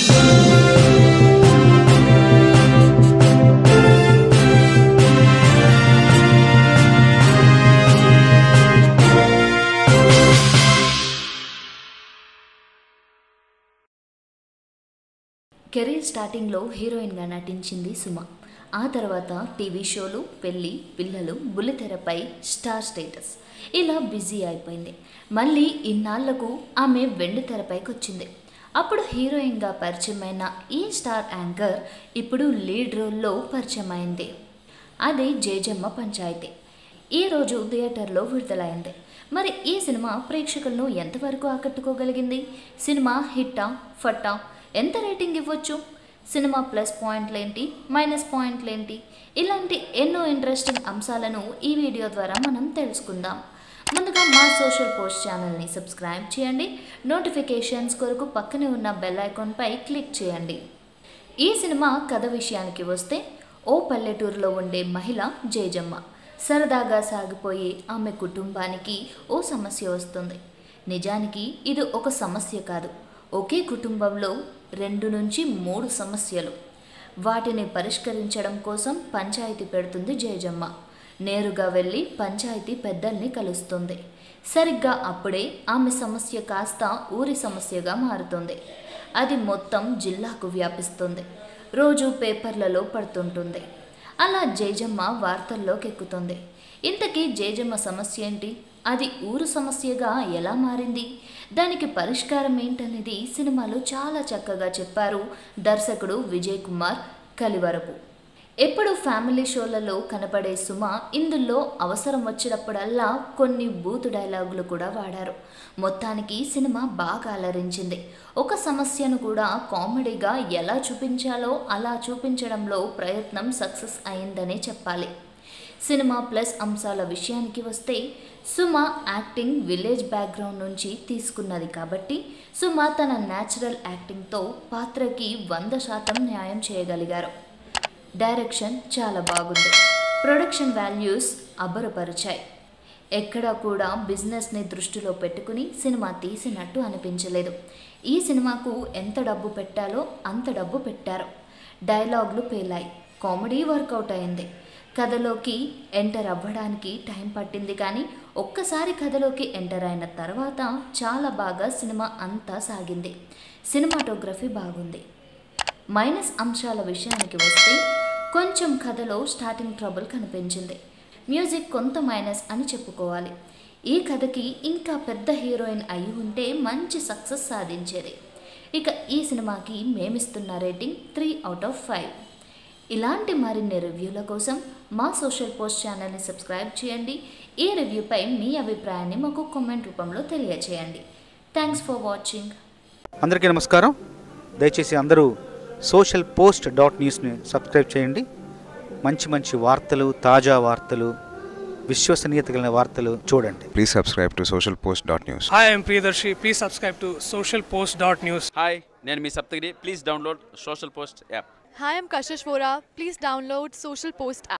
Career స్టార్టింగ్లో హీరోయిన్గా నటించింది సుమ ఆ తర్వాత టీవీ షోలు పెళ్ళి పిల్లలు బుల్లితెరపై స్టార్ స్టేటస్ ఇలా బిజీ అయిపోయింది మళ్ళీ ఇన్నాళ్లకు ఆమె వెండి తెరపైకి వచ్చింది అప్పుడు హీరోయిన్గా పరిచయమైన ఈ స్టార్ యాంకర్ ఇప్పుడు లీడ్ రోల్లో పరిచయం అయింది అది జేజమ్మ పంచాయతీ ఈరోజు థియేటర్లో విడుదలైంది మరి ఈ సినిమా ప్రేక్షకులను ఎంతవరకు ఆకట్టుకోగలిగింది సినిమా హిట్టా ఫట్టా ఎంత రేటింగ్ ఇవ్వచ్చు సినిమా ప్లస్ పాయింట్లేంటి మైనస్ పాయింట్లేంటి ఇలాంటి ఎన్నో ఇంట్రెస్టింగ్ అంశాలను ఈ వీడియో ద్వారా మనం తెలుసుకుందాం ముందుగా మా సోషల్ పోస్ట్ ఛానల్ని సబ్స్క్రైబ్ చేయండి నోటిఫికేషన్స్ కొరకు పక్కనే ఉన్న బెల్ ఐకాన్పై క్లిక్ చేయండి ఈ సినిమా కథ విషయానికి వస్తే ఓ పల్లెటూరులో ఉండే మహిళ జేజమ్మ సరదాగా సాగిపోయే ఆమె కుటుంబానికి ఓ సమస్య వస్తుంది నిజానికి ఇది ఒక సమస్య కాదు ఒకే కుటుంబంలో రెండు నుంచి మూడు సమస్యలు వాటిని పరిష్కరించడం కోసం పంచాయతీ పెడుతుంది జయజమ్మ నేరుగా వెళ్ళి పంచాయతీ పెద్దల్ని కలుస్తుంది సరిగ్గా అప్పుడే ఆమె సమస్య కాస్త ఊరి సమస్యగా మారుతుంది అది మొత్తం జిల్లాకు వ్యాపిస్తుంది రోజు పేపర్లలో పడుతుంటుంది అలా జేజమ్మ వార్తల్లోకి ఎక్కుతుంది ఇంతకీ జేజమ్మ సమస్య ఏంటి అది ఊరు సమస్యగా ఎలా మారింది దానికి పరిష్కారం ఏంటనేది సినిమాలో చాలా చక్కగా చెప్పారు దర్శకుడు విజయ్ కుమార్ కలివరపు ఎప్పుడు ఫ్యామిలీ షోలలో కనపడే సుమ ఇందులో అవసరం వచ్చినప్పుడల్లా కొన్ని బూతు డైలాగులు కూడా వాడారు మొత్తానికి సినిమా బాగా అలరించింది ఒక సమస్యను కూడా కామెడీగా ఎలా చూపించాలో అలా చూపించడంలో ప్రయత్నం సక్సెస్ అయిందనే చెప్పాలి సినిమా ప్లస్ అంశాల విషయానికి వస్తే సుమ యాక్టింగ్ విలేజ్ బ్యాక్గ్రౌండ్ నుంచి తీసుకున్నది కాబట్టి సుమ తన న్యాచురల్ యాక్టింగ్తో పాత్రకి వంద శాతం న్యాయం చేయగలిగారు డైరెక్షన్ చాలా బాగుంది ప్రొడక్షన్ వాల్యూస్ అబ్బరపరిచాయి ఎక్కడా కూడా బిజినెస్ని దృష్టిలో పెట్టుకుని సినిమా తీసినట్టు అనిపించలేదు ఈ సినిమాకు ఎంత డబ్బు పెట్టాలో అంత డబ్బు పెట్టారు డైలాగులు పేలాయి కామెడీ వర్కౌట్ అయింది కథలోకి ఎంటర్ అవ్వడానికి టైం పట్టింది కానీ ఒక్కసారి కథలోకి ఎంటర్ అయిన తర్వాత చాలా బాగా సినిమా అంతా సాగింది సినిమాటోగ్రఫీ బాగుంది మైనస్ అంశాల విషయానికి వస్తే కొంచెం కథలో స్టార్టింగ్ ట్రబుల్ కనిపించింది మ్యూజిక్ కొంత మైనస్ అని చెప్పుకోవాలి ఈ కథకి ఇంకా పెద్ద హీరోయిన్ అయి ఉంటే మంచి సక్సెస్ సాధించేది ఇక ఈ సినిమాకి మేమిస్తున్న rating three out of five ఇలాంటి మరిన్ని రివ్యూల కోసం మా సోషల్ పోస్ట్ ఛానల్ని సబ్స్క్రైబ్ చేయండి ఈ రివ్యూపై మీ అభిప్రాయాన్ని మాకు కామెంట్ రూపంలో తెలియచేయండి థ్యాంక్స్ ఫర్ వాచింగ్ అందరికీ నమస్కారం దయచేసి అందరూ సోషల్ పోస్ట్ డాట్ న్యూస్ని సబ్స్క్రైబ్ చేయండి మంచి మంచి వార్తలు తాజా వార్తలు విశ్వసనీయత కలిగిన వార్తలు చూడండి Please subscribe to socialpost.news. Hi, I'm Priyadarshi. Please subscribe to socialpost.news. Hi నేను మీ Saptagiri please download social post app Hi, I'm Kashish Vora. Please download Social Post app.